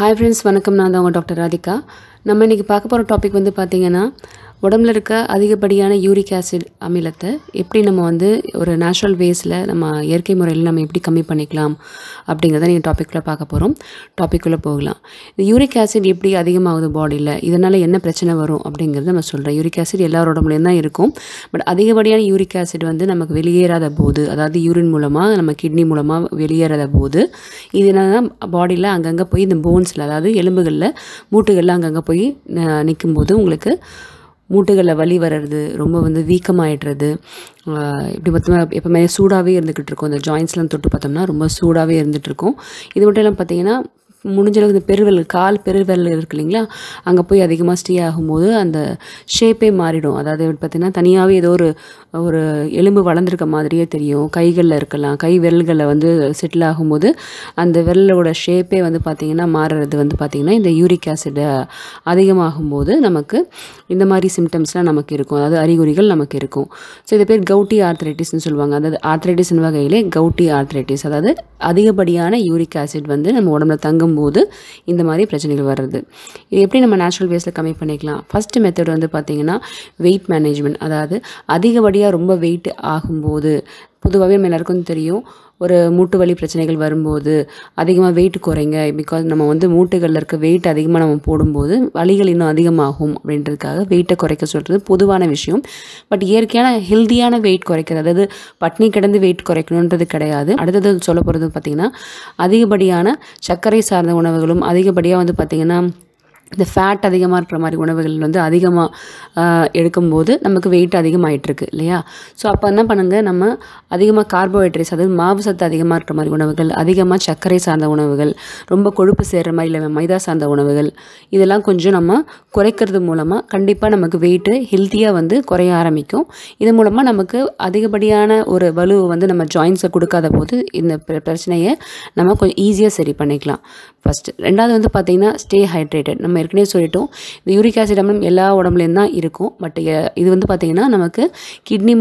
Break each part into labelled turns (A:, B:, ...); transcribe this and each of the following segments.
A: hi friends வணக்கம் நான் தான் உங்கள் டாக்டர் ராதிகா நம்ம இன்றைக்கி பார்க்க போகிற டாபிக் வந்து பார்த்திங்கன்னா உடம்புல இருக்க அதிகப்படியான யூரிக் ஆசிட் அமிலத்தை எப்படி நம்ம வந்து ஒரு நேச்சுரல் வேஸில் நம்ம இயற்கை முறையில் நம்ம எப்படி கம்மி பண்ணிக்கலாம் அப்படிங்கிறத நீங்கள் டாப்பிக்குள்ளே பார்க்க போகிறோம் டாப்பிக்குள்ளே போகலாம் இந்த யூரிக் ஆசிட் எப்படி அதிகமாகுது பாடியில் இதனால் என்ன பிரச்சனை வரும் அப்படிங்கிறத நம்ம சொல்கிறேன் யூரிக் ஆசிட் எல்லாரோட உடம்புலையும் தான் இருக்கும் பட் அதிகப்படியான யூரிக் ஆசிட் வந்து நமக்கு வெளியேறாத போது அதாவது யூரின் மூலமாக நம்ம கிட்னி மூலமாக வெளியேறாத போது இது என்னன்னா பாடியில் அங்கங்கே போய் இந்த போன்ஸில் அதாவது எலும்புகளில் மூட்டுகளில் அங்கங்கே போய் நிற்கும்போது உங்களுக்கு மூட்டுகளில் வலி வர்றது ரொம்ப வந்து வீக்கமாயிடுறது ஆஹ் இப்படி மொத்தமாக எப்போவுமே சூடாகவே இருந்துக்கிட்டு இருக்கும் இந்த ஜாயின்ஸ்லாம் தொட்டு பார்த்தோம்னா ரொம்ப சூடாகவே இருந்துகிட்டு இருக்கும் இது மட்டும் இல்லாமல் பார்த்தீங்கன்னா முடிஞ்ச அளவுக்கு இந்த பெருவிரல் கால் பெருவிரல் இருக்கு இல்லைங்களா அங்கே போய் அதிகமாக ஸ்டே ஆகும்போது அந்த ஷேப்பே மாறிடும் அதாவது பார்த்திங்கன்னா தனியாகவே ஏதோ ஒரு ஒரு எலும்பு வளர்ந்துருக்க மாதிரியே தெரியும் கைகளில் இருக்கலாம் கை விரல்களில் வந்து செட்டில் ஆகும்போது அந்த விரலோட ஷேப்பே வந்து பார்த்திங்கன்னா மாறுறது வந்து பார்த்திங்கன்னா இந்த யூரிக் ஆசிட் அதிகமாகும்போது நமக்கு இந்த மாதிரி சிம்டம்ஸ்லாம் நமக்கு இருக்கும் அதாவது அறிகுறிகள் நமக்கு இருக்கும் ஸோ இது பேர் கவுட்டி ஆர்த்ரைட்டிஸ்னு சொல்லுவாங்க அதாவது ஆர்த்ரைட்டிஸ்னு வகையிலே கவுட்டி ஆர்த்ரைட்டிஸ் அதாவது அதிகப்படியான யூரிக் ஆசிட் வந்து நம்ம உடம்புல தங்கும்போது இந்த மாதிரி பிரச்சனைகள் வர்றது இது எப்படி நம்ம நேச்சுரல் வேஸில் கம்மி பண்ணிக்கலாம் ஃபஸ்ட்டு மெத்தட் வந்து பார்த்திங்கன்னா வெயிட் மேனேஜ்மெண்ட் அதாவது அதிகப்படியாக ரொம்ப வெயிட் ஆகும்போது பொதுவாகவே நம்ம எல்லாருக்கும் தெரியும் ஒரு மூட்டு வலி பிரச்சனைகள் வரும்போது அதிகமாக வெயிட் குறைங்க பிகாஸ் நம்ம வந்து மூட்டுகளில் இருக்க வெயிட் அதிகமாக நம்ம போடும்போது வலிகள் இன்னும் அதிகமாகும் அப்படின்றதுக்காக வெயிட்டை குறைக்க சொல்கிறது பொதுவான விஷயம் பட் இயற்கையான ஹெல்த்தியான வெயிட் குறைக்கிறது அதாவது பட்னி கிடந்து வெயிட் குறைக்கணுன்றது கிடையாது அடுத்தது சொல்ல போகிறது பார்த்திங்கன்னா அதிகப்படியான சர்க்கரை சார்ந்த உணவுகளும் அதிகப்படியாக வந்து பார்த்திங்கன்னா இந்த ஃபேட் அதிகமாக இருக்கிற மாதிரி உணவுகள் வந்து அதிகமாக எடுக்கும்போது நமக்கு வெயிட் அதிகமாகிட்டுருக்கு இல்லையா ஸோ அப்போ என்ன பண்ணுங்கள் நம்ம அதிகமாக கார்போஹைட்ரேட்ஸ் அதாவது மாவு சத்து அதிகமாக இருக்கிற மாதிரி உணவுகள் அதிகமாக சர்க்கரை சார்ந்த உணவுகள் ரொம்ப கொழுப்பு சேர்கிற மாதிரி இல்லை மைதா சார்ந்த உணவுகள் இதெல்லாம் கொஞ்சம் நம்ம குறைக்கிறது மூலமாக கண்டிப்பாக நமக்கு வெயிட்டு ஹெல்த்தியாக வந்து குறைய ஆரம்பிக்கும் இது மூலமாக நமக்கு அதிகப்படியான ஒரு வலு வந்து நம்ம ஜாயின்ஸை கொடுக்காத போது இந்த பிர- பிரச்சனையை நம்ம கொஞ்சம் ஈஸியாக சரி பண்ணிக்கலாம் ஃபஸ்ட்டு ரெண்டாவது வந்து பார்த்திங்கன்னா ஸ்டே ஹைட்ரேட்டட் நம்ம ஏற்கனவே சொல்லிட்டோம் இந்த யூரிக் ஆசிட் அமிலம் எல்லா உடம்புலேயும் தான் இருக்கும் பட் இது வந்து பார்த்திங்கன்னா நமக்கு கிட்னி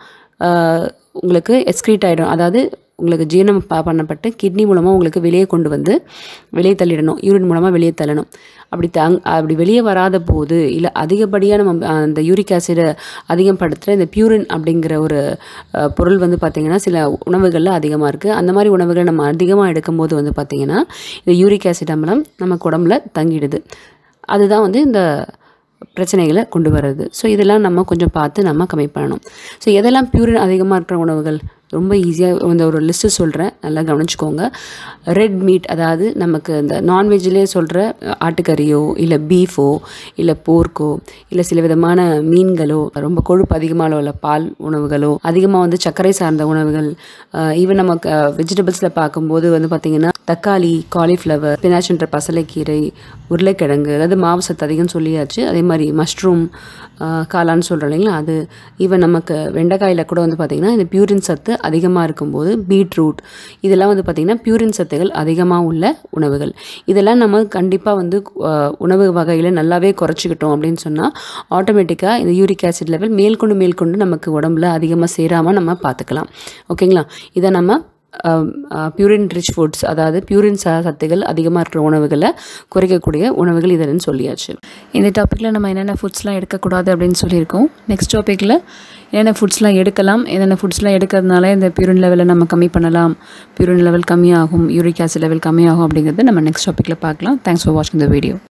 A: மூலமாக உங்களுக்கு எக்ஸ்க்ரீட் ஆகிடும் அதாவது உங்களுக்கு ஜீரணம் ப- பண்ணப்பட்டு கிட்னி மூலமாக உங்களுக்கு வெளியே கொண்டு வந்து வெளியே தள்ளிடணும் யூரின் மூலமாக வெளியே தள்ளணும் அப்படி தங் அப்படி வெளியே வராத போது இல்லை அதிகப்படியாக நம்ம அந்த யூரிக் ஆசிடை அதிகப்படுத்துகிற இந்த பியூரின் அப்படிங்கிற ஒரு அஹ், பொருள் வந்து பார்த்திங்கன்னா சில உணவுகளில் அதிகமாக இருக்குது அந்த மாதிரி உணவுகளை நம்ம அதிகமாக எடுக்கும்போது வந்து பார்த்திங்கன்னா இந்த யூரிக் ஆசிட் அமிலம் நமக்கு உடம்புல தங்கிடுது அதுதான் வந்து இந்த பிரச்சனைகளை கொண்டு வர்றது ஸோ இதெல்லாம் நம்ம கொஞ்சம் பார்த்து நம்ம கம்மி பண்ணணும் ஸோ எதெல்லாம் பியூரின் அதிகமாக இருக்கிற உணவுகள் ரொம்ப ஈஸியாக இந்த ஒரு லிஸ்ட்டு சொல்கிறேன் நல்லா கவனிச்சுக்கோங்க ரெட் மீட் அதாவது நமக்கு இந்த நான்வெஜ்லேயே சொல்கிற ஆட்டுக்கறியோ இல்லை பீஃபோ இல்லை போர்க்கோ இல்லை சில விதமான மீன்களோ ரொம்ப கொழுப்பு அதிகமாக உள்ள பால் உணவுகளோ அதிகமாக வந்து சர்க்கரை சார்ந்த உணவுகள் ஈவன் நமக்கு வெஜிடபிள்ஸில் பார்க்கும்போது வந்து பார்த்திங்கன்னா தக்காளி காலிஃப்ளவர் பினாச்சுன்ற பசலைக்கீரை உருளைக்கிழங்கு அதாவது மாவு சத்து அதிகம் சொல்லியாச்சு அதே மாதிரி மஷ்ரூம் காளான்னு சொல்கிறோம் இல்லைங்களா அது ஈவன் நமக்கு வெண்டைக்காயில் கூட வந்து பார்த்திங்கன்னா இந்த பியூரின் சத்து அதிகமாக இருக்கும்போது பீட்ரூட் இதெல்லாம் வந்து பார்த்திங்கன்னா பியூரின் சத்துகள் அதிகமாக உள்ள உணவுகள் இதெல்லாம் நம்ம கண்டிப்பாக வந்து அஹ், உணவு வகையில் நல்லாவே குறைச்சிக்கிட்டோம் அப்படின்னு சொன்னால் ஆட்டோமேட்டிக்காக இந்த யூரிக் ஆசிட் லெவல் மேல்கொண்டு மேல்கொண்டு நமக்கு உடம்புல அதிகமாக சேராமல் நம்ம பார்த்துக்கலாம் ஓகேங்களா இதை நம்ம பியூரின் ரிச் ஃபுட்ஸ் அதாவது பியூரின் ச சத்துகள் அதிகமாக இருக்கிற உணவுகளை குறைக்கக்கூடிய உணவுகள் இதன்னு சொல்லியாச்சு
B: இந்த டாப்பிக்கில் நம்ம என்னென்ன ஃபுட்ஸ்லாம் எடுக்கக்கூடாது அப்படின்னு சொல்லியிருக்கோம் நெக்ஸ்ட் டாப்பிக்கில் என்னென்ன ஃபுட்ஸ்லாம் எடுக்கலாம் என்னென்ன ஃபுட்ஸ்லாம் எடுக்கிறதுனால இந்த பியூரின் லெவலை நம்ம கம்மி பண்ணலாம் பியூரின் லெவல் கம்மியாகும் யூரிக் ஆசிட் லெவல் கம்மியாகும் அப்படிங்கிறது நம்ம நெக்ஸ்ட் டாப்பிக்கில் பார்க்கலாம் தேங்க்ஸ் ஃபார் வாட்சிங் த வீடியோ